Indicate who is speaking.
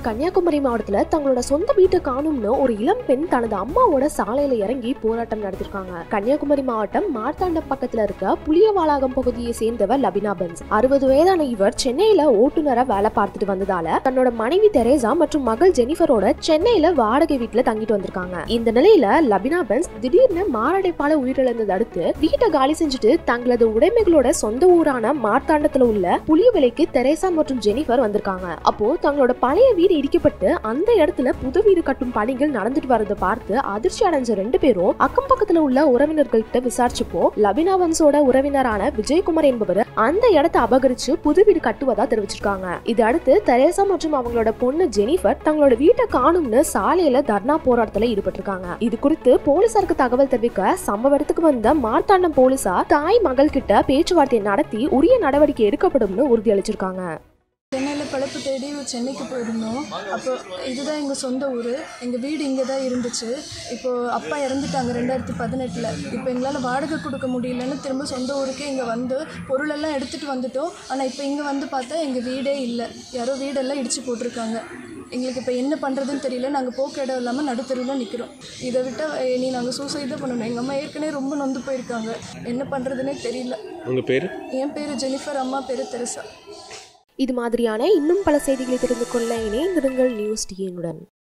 Speaker 1: கன்னியாகுமரி மாவட்டத்துல தங்களோட சொந்த வீட்டை காணும்னு ஒரு இளம் பெண் தனது அம்மாவோட சாலையில இறங்கி போராட்டம் நடத்திருக்காங்க கன்னியாகுமரி மாவட்டம் மார்த்தாண்டம் பக்கத்துல இருக்க புளியவாளாகம் பகுதியை சேர்ந்தவர் லபினா பென்ஸ் அறுபது வயதான இவர் சென்னையில ஓட்டுநரா வேலை பார்த்துட்டு வந்ததால தன்னோட மனைவி தெரேசா மற்றும் மகள் ஜெனிஃபரோட சென்னையில வாடகை வீட்டுல தங்கிட்டு வந்திருக்காங்க இந்த நிலையில லபினா பென்ஸ் திடீர்னு மாரடைப்பால உயிரிழந்ததை அடுத்து வீட்டை காலி செஞ்சுட்டு தங்களது உடைமைகளோட சொந்த ஊரான மார்த்தாண்டத்துல உள்ள புளிய விலைக்கு தெரேசா மற்றும் ஜெனிஃபர் வந்திருக்காங்க அப்போ தங்களோட பழைய வீடு இடிக்கப்பட்டு அந்த இடத்துல புது வீடு கட்டும் பணிகள் நடந்துட்டு வரதை பார்த்து அதிர்ச்சி அடைஞ்ச ரெண்டு பேரும் அக்கம் பக்கத்துல உள்ள உறவினர்கள்கிட்ட விசாரிச்சப்போ லபினாவன்ஸோட உறவினரான விஜயகுமார் என்பவர் அந்த இடத்தை அபகரிச்சு புது வீடு கட்டுவதா தெரிவிச்சிருக்காங்க இது அடுத்து தெரேசா மற்றும் அவங்களோட பொண்ணு ஜெனிஃபர் தங்களோட வீட்டை காணும்னு சாலையில தர்ணா போராட்டத்துல ஈடுபட்டிருக்காங்க இது குறித்து போலீசாருக்கு தகவல் தெரிவிக்க சம்பவ இடத்துக்கு வந்த மார்த்தாண்டம் போலீசார் தாய் மகள் கிட்ட பேச்சுவார்த்தை நடத்தி உரிய நடவடிக்கை எடுக்கப்படும்னு உறுதியளிச்சிருக்காங்க
Speaker 2: சென்னையில் பிழப்பு தேடி சென்னைக்கு போயிருந்தோம் அப்போ இதுதான் எங்கள் சொந்த ஊர் எங்கள் வீடு இங்கே தான் இருந்துச்சு இப்போது அப்பா இறந்துட்டாங்க ரெண்டாயிரத்தி பதினெட்டில் இப்போ எங்களால் வாடகை கொடுக்க முடியலன்னு திரும்ப சொந்த ஊருக்கே இங்கே வந்து பொருளெல்லாம் எடுத்துகிட்டு வந்துட்டோம் ஆனால் இப்போ இங்கே வந்து பார்த்தா எங்கள் வீடே இல்லை யாரோ வீடெல்லாம் இடித்து போட்டிருக்காங்க எங்களுக்கு இப்போ என்ன பண்ணுறதுன்னு தெரியல நாங்கள் போக்க இடம் இல்லாமல் நடுத்தருவில் நிற்கிறோம் இதை விட்டால் இனி நாங்கள் சூசைட் தான் பண்ணணும் எங்கள் அம்மா ஏற்கனவே ரொம்ப நொந்து போயிருக்காங்க என்ன பண்ணுறதுனே தெரியல
Speaker 3: உங்கள் பேர்
Speaker 2: என் பேர் ஜெனிஃபர் அம்மா பேர் தெரசா
Speaker 1: இது மாதிரியான இன்னும் பல செய்திகளை தெரிந்து கொள்ள இணைந்திருங்கள் நியூஸ் டிஎனுடன்